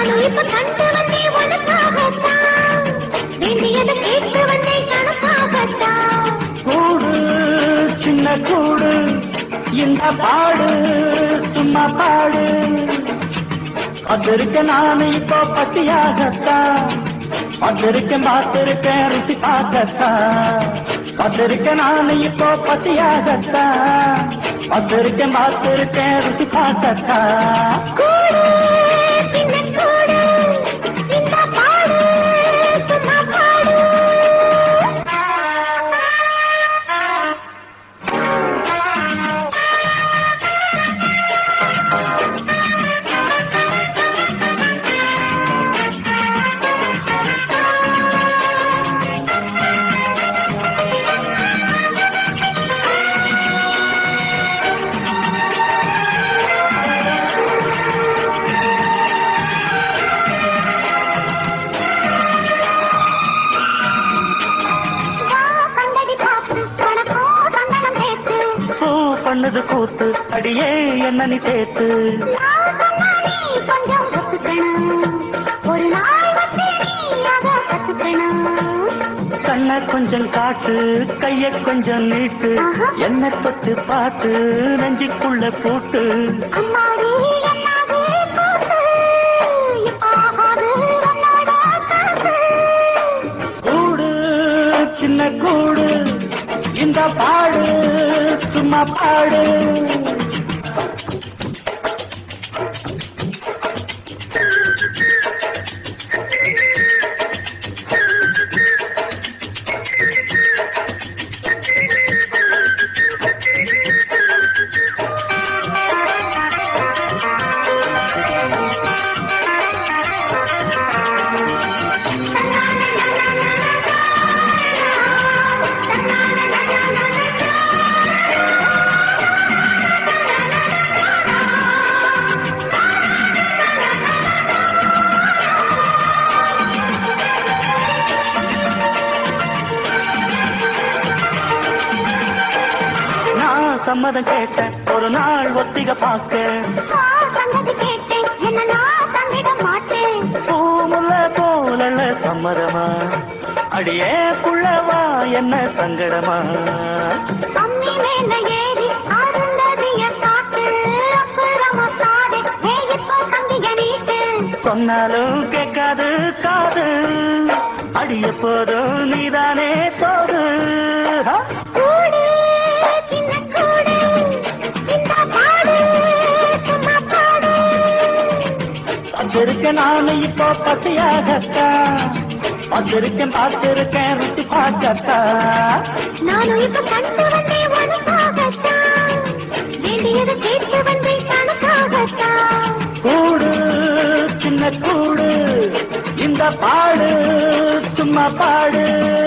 நானும் இப்ப கண்டு வந்தே உனக்காகத்தான் வேண்டியதை கேட்டு வந்தே கணக்காகத்தான் கூடு சின்ன கூடு இந்த பாடு சும்மா பாடு அதிருக்க நானு இப்போ பசியாகத்தான் அதிருக்கேன் பார்த்திருக்கேன் ருசி பார்க்கத்தான் அதிருக்க நானு இப்போ பசியாகத்தான் அதிருக்கேன் பார்த்திருக்கேன் ருசி பார்க்கத்தான் கூடு சின்ன கூடு இந்த பாடு சும்மா பாடு வா கண்டடி பார்த்து உனக்கும் சந்தனம் சேர்த்து பூ பண்ணுது கூத்து அடியே என்ன நீ சேர்த்து நான் சொன்னா நீ கொஞ்சம் ஒத்துக்கணும் ஒரு நாள் வச்சு நீ அதை கத்துக்கணும் கண்ண கொஞ்சம் காட்டு கைய கொஞ்சம் நீட்டு என்ன தொட்டு பார்த்து நெஞ்சுக்குள்ள போட்டு அம்மாடி என்னாது கூத்து ஆகாது உன்னோட காத்து கூடு சின்ன கூடு இந்த பாடு சும்மா பாடு நான் சம்மதம் கேட்டேன் ஒரு நாள் ஒத்திக பார்க்க நான் சொன்னது கேட்டேன் என்ன நான் தந்திட மாட்டேன் பூமுல்ல போலல சம்மதமா அடியே புள்ளவா என்ன சங்கடமா அம்மி மேல ஏறி அருந்ததிய காட்டு அப்புறமா சாடு ஏ இப்போ தங்கிய நீட்டு சொன்னாலும் கேட்காது காது அடிய போதும் நீதானே தோது ஹா? கூடு சின்ன கூடு இந்த பாடு சும்மா பாடு வந்திருக்கேன் நானு இப்போ பசியாகத்தான் வந்திருக்கேன் பார்த்திருக்கேன் ருசி பார்க்கத்தான் நானும் இப்ப கண்டு வந்தேன் உனக்காகத்தான் வேண்டியதை கேட்டு வந்தேன் கணக்காகத்தான் கூடு சின்ன கூடு இந்த பாடு சும்மா பாடு